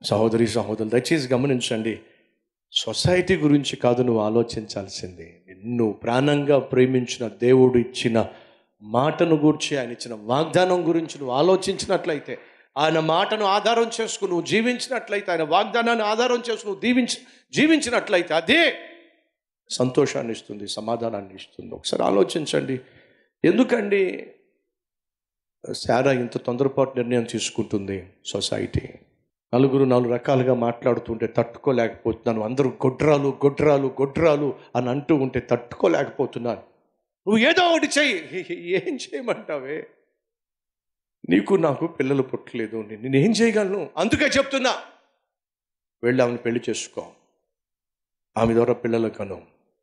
సహోదరి సహోదరులు దయచేసి గమనించండి సొసైటీ గురించి కాదు నువ్వు ఆలోచించాల్సింది నిన్ను ప్రాణంగా ప్రేమించిన దేవుడు ఇచ్చిన మాటను గురించి ఆయన ఇచ్చిన వాగ్దానం గురించి నువ్వు ఆలోచించినట్లయితే ఆయన మాటను ఆధారం చేసుకుని నువ్వు జీవించినట్లయితే ఆయన వాగ్దానాన్ని ఆధారం చేసుకుని నువ్వు దీవించ జీవించినట్లయితే అదే సంతోషాన్ని ఇస్తుంది సమాధానాన్ని ఇస్తుంది ఒకసారి ఆలోచించండి ఎందుకండి శారా ఇంత తొందరపాటు నిర్ణయం తీసుకుంటుంది సొసైటీ నలుగురు నాలుగు రకాలుగా మాట్లాడుతుంటే తట్టుకోలేకపోతున్నాను అందరూ గొడ్రాలు గొడ్రాలు గొడ్రాలు అని అంటూ ఉంటే తట్టుకోలేకపోతున్నాను నువ్వు ఏదో ఒకటి చెయ్యి ఏం చేయమంటావే నీకు నాకు పిల్లలు పుట్టలేదు నేను ఏం చేయగలను అందుకే చెప్తున్నా వెళ్ళి ఆమెను పెళ్లి చేసుకో ఆమె ద్వారా పిల్లలు కను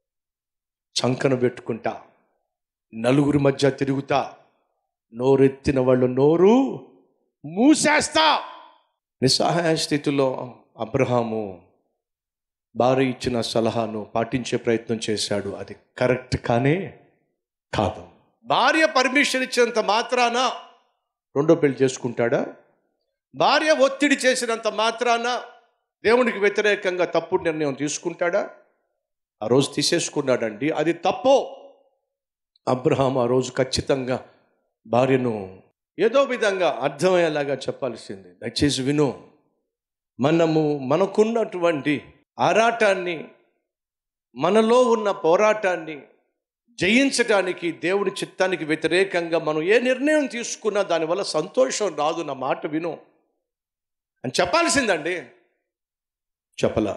చంకన పెట్టుకుంటా నలుగురి మధ్య తిరుగుతా నోరెత్తిన వాళ్ళు నోరు మూసేస్తా నిస్సహాయ స్థితిలో అబ్రహాము భార్య ఇచ్చిన సలహాను పాటించే ప్రయత్నం చేశాడు అది కరెక్ట్ కానే కాదు భార్య పర్మిషన్ ఇచ్చినంత మాత్రాన రెండో పెళ్లి చేసుకుంటాడా భార్య ఒత్తిడి చేసినంత మాత్రాన దేవునికి వ్యతిరేకంగా తప్పుడు నిర్ణయం తీసుకుంటాడా ఆ రోజు తీసేసుకున్నాడండి అది తప్పు అబ్రహాం ఆ రోజు ఖచ్చితంగా భార్యను ఏదో విధంగా అర్థమయ్యేలాగా చెప్పాల్సింది దయచేసి విను మనము మనకున్నటువంటి ఆరాటాన్ని మనలో ఉన్న పోరాటాన్ని జయించడానికి దేవుని చిత్తానికి వ్యతిరేకంగా మనం ఏ నిర్ణయం తీసుకున్నా దానివల్ల సంతోషం రాదు నా మాట విను అని చెప్పాల్సిందండి చెప్పలా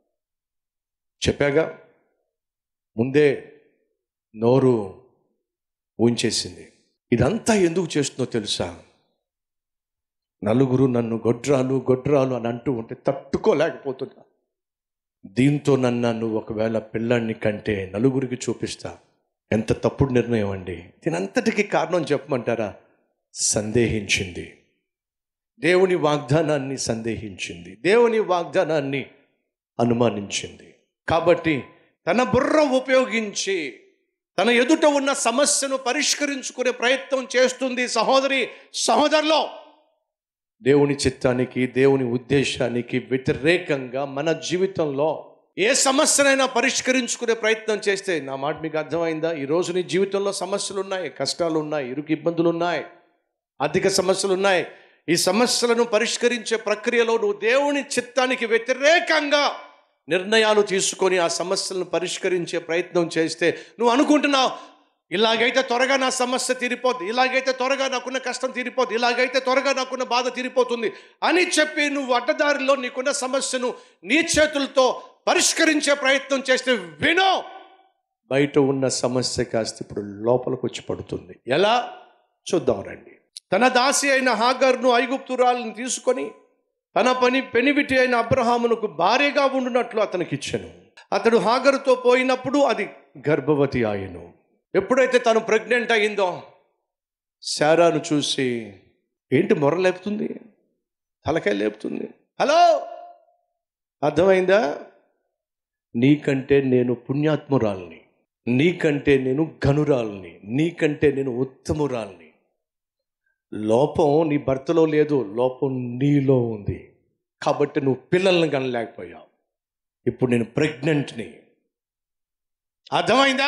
చెప్పాగా ముందే నోరు ఉంచేసింది ఇదంతా ఎందుకు చేస్తుందో తెలుసా నలుగురు నన్ను గొడ్రాలు గొడ్రాలు అని అంటూ ఉంటే తట్టుకోలేకపోతున్నా దీంతో నన్ను నువ్వు ఒకవేళ పిల్లాన్ని కంటే నలుగురికి చూపిస్తా ఎంత తప్పుడు నిర్ణయం అండి దీనంతటికి కారణం చెప్పమంటారా సందేహించింది దేవుని వాగ్దానాన్ని సందేహించింది దేవుని వాగ్దానాన్ని అనుమానించింది కాబట్టి తన బుర్ర ఉపయోగించి తన ఎదుట ఉన్న సమస్యను పరిష్కరించుకునే ప్రయత్నం చేస్తుంది సహోదరి సహోదరులో దేవుని చిత్తానికి దేవుని ఉద్దేశానికి వ్యతిరేకంగా మన జీవితంలో ఏ సమస్యనైనా పరిష్కరించుకునే ప్రయత్నం చేస్తే నా మాట మీకు అర్థమైందా ఈ రోజు నీ జీవితంలో సమస్యలు ఉన్నాయి కష్టాలు ఉన్నాయి ఇరుకు ఇబ్బందులు ఉన్నాయి ఆర్థిక సమస్యలు ఉన్నాయి ఈ సమస్యలను పరిష్కరించే ప్రక్రియలో నువ్వు దేవుని చిత్తానికి వ్యతిరేకంగా నిర్ణయాలు తీసుకొని ఆ సమస్యలను పరిష్కరించే ప్రయత్నం చేస్తే నువ్వు అనుకుంటున్నావు ఇలాగైతే త్వరగా నా సమస్య తీరిపోద్ది ఇలాగైతే త్వరగా నాకున్న కష్టం తీరిపోద్ది ఇలాగైతే త్వరగా నాకున్న బాధ తీరిపోతుంది అని చెప్పి నువ్వు అడ్డదారిలో నీకున్న సమస్యను నీ చేతులతో పరిష్కరించే ప్రయత్నం చేస్తే వినో బయట ఉన్న సమస్య కాస్త ఇప్పుడు లోపలికి వచ్చి పడుతుంది ఎలా చూద్దాం రండి తన దాసి అయిన హాగర్ను ఐగుప్తురాలను తీసుకొని తన పని పెనివిటి అయిన అబ్రహామునకు భార్యగా ఉండునట్లు అతనికి ఇచ్చాను అతడు హాగరుతో పోయినప్పుడు అది గర్భవతి ఆయను ఎప్పుడైతే తను ప్రెగ్నెంట్ అయిందో శారాను చూసి ఏంటి మొర లేపుతుంది తలకాయ లేపుతుంది హలో అర్థమైందా నీకంటే నేను పుణ్యాత్మురాల్ని నీకంటే నేను ఘనురాల్ని నీకంటే నేను ఉత్తమురాల్ని లోపం నీ భర్తలో లేదు లోపం నీలో ఉంది కాబట్టి నువ్వు పిల్లల్ని కనలేకపోయావు ఇప్పుడు నేను ప్రెగ్నెంట్ని అర్థమైందా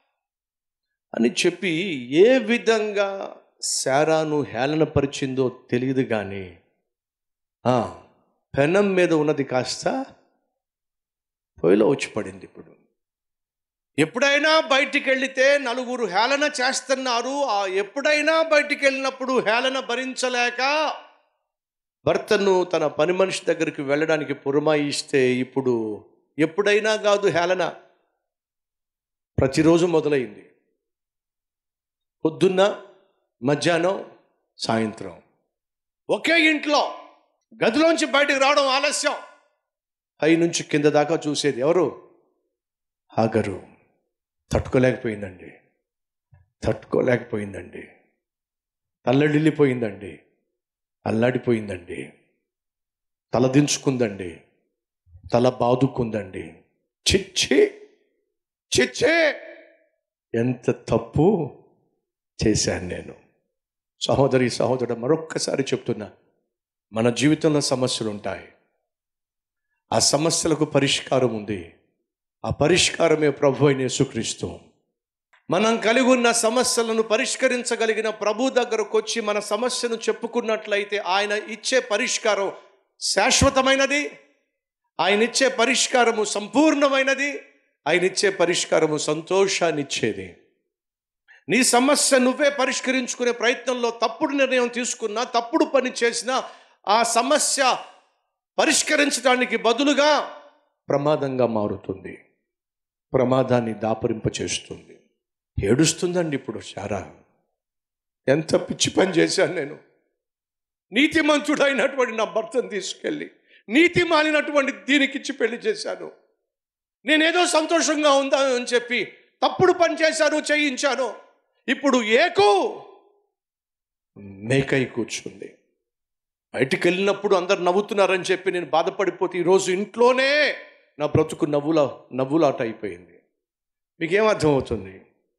అని చెప్పి ఏ విధంగా శారాను హేళనపరిచిందో తెలియదు కానీ ఆ, పెనం మీద ఉన్నది కాస్త పొయ్యిలో వచ్చి పడింది ఇప్పుడు ఎప్పుడైనా బయటికి వెళితే నలుగురు హేళన చేస్తున్నారు ఆ ఎప్పుడైనా బయటికి వెళ్ళినప్పుడు హేళన భరించలేక భర్తను తన పని మనిషి దగ్గరికి వెళ్ళడానికి పురమాయిస్తే ఇప్పుడు ఎప్పుడైనా కాదు హేళన ప్రతిరోజు మొదలైంది పొద్దున్న మధ్యాహ్నం సాయంత్రం ఒకే ఇంట్లో గదిలోంచి బయటికి రావడం ఆలస్యం పై నుంచి కింద దాకా చూసేది ఎవరు హాగరు తట్టుకోలేకపోయిందండి తట్టుకోలేకపోయిందండి తల్లడిల్లిపోయిందండి అల్లాడిపోయిందండి తలదించుకుందండి తల బాదుకుందండి చిచ్చి చిచ్చే ఎంత తప్పు చేశాను నేను సహోదరి సహోదరుడు మరొక్కసారి చెప్తున్నా మన జీవితంలో సమస్యలు ఉంటాయి ఆ సమస్యలకు పరిష్కారం ఉంది ఆ పరిష్కారమే ప్రభు అయిన యేసుక్రీస్తు మనం కలిగి ఉన్న సమస్యలను పరిష్కరించగలిగిన ప్రభు దగ్గరకు వచ్చి మన సమస్యను చెప్పుకున్నట్లయితే ఆయన ఇచ్చే పరిష్కారం శాశ్వతమైనది ఆయన ఇచ్చే పరిష్కారము సంపూర్ణమైనది ఆయన ఇచ్చే పరిష్కారము సంతోషాన్ని ఇచ్చేది నీ సమస్య నువ్వే పరిష్కరించుకునే ప్రయత్నంలో తప్పుడు నిర్ణయం తీసుకున్నా తప్పుడు పని చేసినా ఆ సమస్య పరిష్కరించడానికి బదులుగా ప్రమాదంగా మారుతుంది ప్రమాదాన్ని దాపరింపచేస్తుంది ఏడుస్తుందండి ఇప్పుడు శారా ఎంత పిచ్చి పని చేశాను నేను నీతిమంతుడైనటువంటి నా భర్తను తీసుకెళ్ళి నీతి మాలినటువంటి దీనికిచ్చి పెళ్లి చేశాను నేనేదో సంతోషంగా ఉందా అని చెప్పి తప్పుడు పని చేశాను చేయించాను ఇప్పుడు ఏకు మేకై కూర్చుంది బయటికి వెళ్ళినప్పుడు అందరు నవ్వుతున్నారని చెప్పి నేను బాధపడిపోతే ఈరోజు ఇంట్లోనే నా బ్రతుకు నవ్వుల నవ్వులాట అయిపోయింది మీకేం అర్థమవుతుంది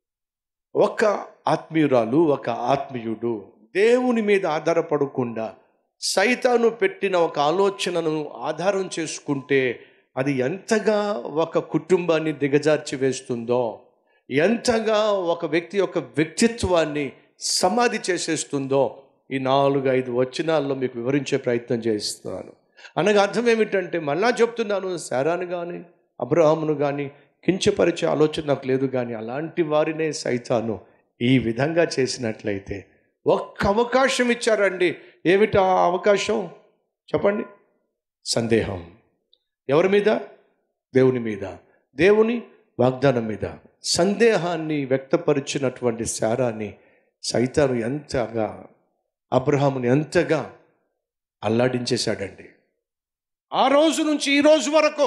ఒక ఆత్మీయురాలు ఒక ఆత్మీయుడు దేవుని మీద ఆధారపడకుండా సైతాను పెట్టిన ఒక ఆలోచనను ఆధారం చేసుకుంటే అది ఎంతగా ఒక కుటుంబాన్ని దిగజార్చి వేస్తుందో ఎంతగా ఒక వ్యక్తి యొక్క వ్యక్తిత్వాన్ని సమాధి చేసేస్తుందో ఈ నాలుగు ఐదు వచనాల్లో మీకు వివరించే ప్రయత్నం చేస్తున్నాను అనగా అర్థం ఏమిటంటే మళ్ళా చెప్తున్నాను శారాను కానీ అబ్రహామును కానీ కించపరిచే ఆలోచన నాకు లేదు కానీ అలాంటి వారినే సైతాను ఈ విధంగా చేసినట్లయితే ఒక్క అవకాశం ఇచ్చారండి ఏమిటి ఆ అవకాశం చెప్పండి సందేహం ఎవరి మీద దేవుని మీద దేవుని వాగ్దానం మీద సందేహాన్ని వ్యక్తపరిచినటువంటి శారాన్ని సైతాను ఎంతగా అబ్రహాముని ఎంతగా అల్లాడించేశాడండి ఆ రోజు నుంచి ఈ రోజు వరకు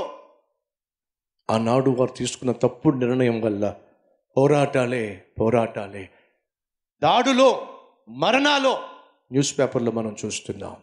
ఆనాడు వారు తీసుకున్న తప్పుడు నిర్ణయం వల్ల పోరాటాలే పోరాటాలే దాడులో మరణాలో న్యూస్ పేపర్లో మనం చూస్తున్నాం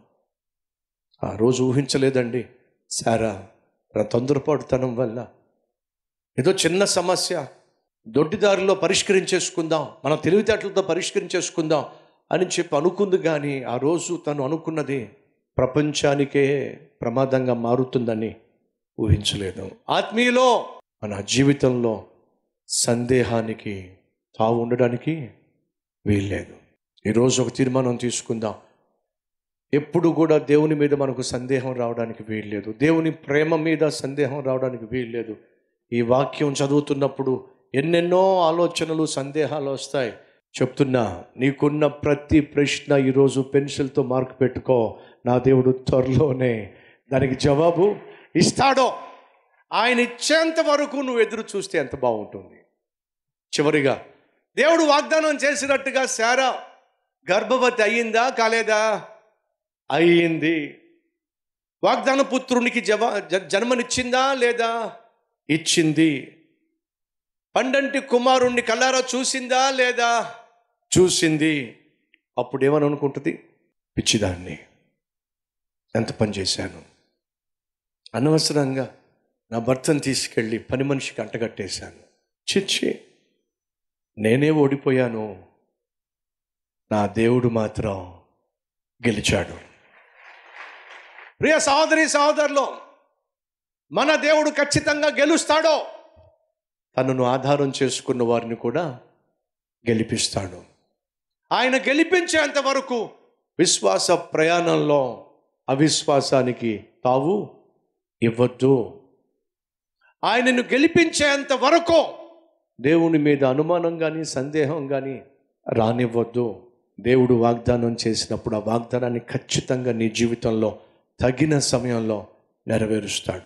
ఆ రోజు ఊహించలేదండి సారా తన తొందరపాటుతనం వల్ల ఏదో చిన్న సమస్య దొడ్డిదారిలో పరిష్కరించేసుకుందాం మన తెలివితేటలతో పరిష్కరించేసుకుందాం అని చెప్పి అనుకుంది కానీ ఆ రోజు తను అనుకున్నది ప్రపంచానికే ప్రమాదంగా మారుతుందని ఊహించలేదు ఆత్మీయులో మన జీవితంలో సందేహానికి తావు ఉండడానికి వీల్లేదు ఈరోజు ఒక తీర్మానం తీసుకుందాం ఎప్పుడు కూడా దేవుని మీద మనకు సందేహం రావడానికి వీల్లేదు దేవుని ప్రేమ మీద సందేహం రావడానికి వీల్లేదు ఈ వాక్యం చదువుతున్నప్పుడు ఎన్నెన్నో ఆలోచనలు సందేహాలు వస్తాయి చెప్తున్నా నీకున్న ప్రతి ప్రశ్న ఈరోజు పెన్సిల్తో మార్క్ పెట్టుకో నా దేవుడు త్వరలోనే దానికి జవాబు ఇస్తాడో ఆయన ఇచ్చేంత వరకు నువ్వు ఎదురు చూస్తే ఎంత బాగుంటుంది చివరిగా దేవుడు వాగ్దానం చేసినట్టుగా శారా గర్భవతి అయ్యిందా కాలేదా అయ్యింది వాగ్దాన పుత్రునికి జవా జ- జన్మనిచ్చిందా లేదా ఇచ్చింది పండంటి కుమారుణ్ణి కల్లారా చూసిందా లేదా చూసింది అప్పుడు ఏమని అనుకుంటుంది పిచ్చిదాన్ని ఎంత పని చేశాను అనవసరంగా నా భర్తను తీసుకెళ్ళి పని మనిషికి అంటగట్టేశాను చిచ్చి నేనే ఓడిపోయాను నా దేవుడు మాత్రం గెలిచాడు ప్రియ సహోదరి సహోదరులు మన దేవుడు ఖచ్చితంగా గెలుస్తాడో తనను ఆధారం చేసుకున్న వారిని కూడా గెలిపిస్తాడు ఆయన గెలిపించేంత వరకు విశ్వాస ప్రయాణంలో అవిశ్వాసానికి తావు ఇవ్వద్దు ఆయనను గెలిపించేంత వరకు దేవుని మీద అనుమానం కానీ సందేహం కానీ రానివ్వద్దు దేవుడు వాగ్దానం చేసినప్పుడు ఆ వాగ్దానాన్ని ఖచ్చితంగా నీ జీవితంలో తగిన సమయంలో నెరవేరుస్తాడు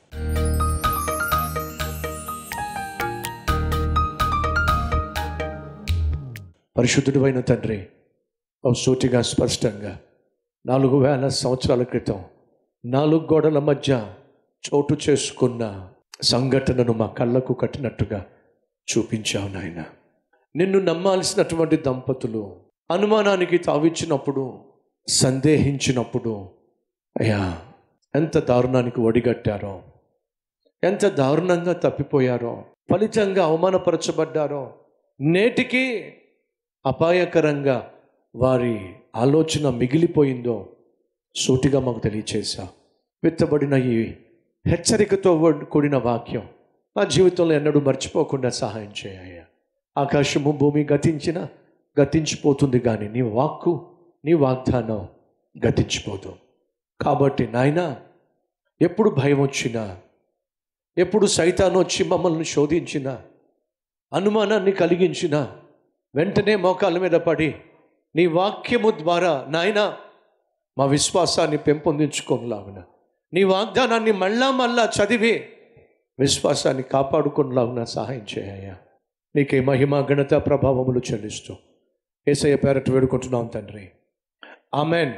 పరిశుద్ధుడు అయిన తండ్రి ఓ సూటిగా స్పష్టంగా నాలుగు వేల సంవత్సరాల క్రితం నాలుగు గోడల మధ్య చోటు చేసుకున్న సంఘటనను మా కళ్ళకు కట్టినట్టుగా చూపించావు నాయన నిన్ను నమ్మాల్సినటువంటి దంపతులు అనుమానానికి తావిచ్చినప్పుడు సందేహించినప్పుడు అయ్యా ఎంత దారుణానికి ఒడిగట్టారో ఎంత దారుణంగా తప్పిపోయారో ఫలితంగా అవమానపరచబడ్డారో నేటికి అపాయకరంగా వారి ఆలోచన మిగిలిపోయిందో సూటిగా మాకు తెలియచేశా విత్తబడిన ఈ హెచ్చరికతో వ- కూడిన వాక్యం మా జీవితంలో ఎన్నడూ మర్చిపోకుండా సహాయం చేయ ఆకాశము భూమి గతించిన గతించిపోతుంది కానీ నీ వాక్కు నీ వాగ్దానం గతించిపోదు కాబట్టి నాయనా ఎప్పుడు భయం వచ్చినా ఎప్పుడు సైతాన్ వచ్చి మమ్మల్ని శోధించిన అనుమానాన్ని కలిగించిన వెంటనే మోకాళ్ళ మీద పడి నీ వాక్యము ద్వారా నాయనా మా విశ్వాసాన్ని పెంపొందించుకోలాగున నీ వాగ్దానాన్ని మళ్ళా మళ్ళా చదివి విశ్వాసాన్ని కాపాడుకునేలాగున సహాయం చేయ నీకే మహిమ ఘనత ప్రభావములు చెల్లిస్తూ ఏసయ్య పేరట వేడుకుంటున్నాం తండ్రి ఆమెన్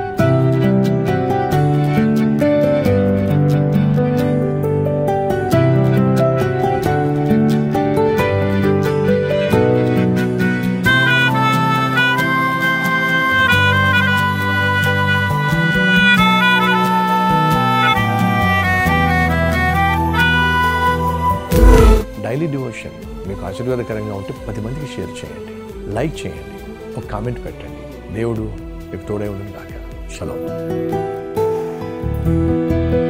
డైలీ డివోషన్ మీకు ఆశీర్వాదకరంగా ఉంటే పది మందికి షేర్ చేయండి లైక్ చేయండి ఒక కామెంట్ పెట్టండి దేవుడు మీకు తోడే ఉండని కాక చలో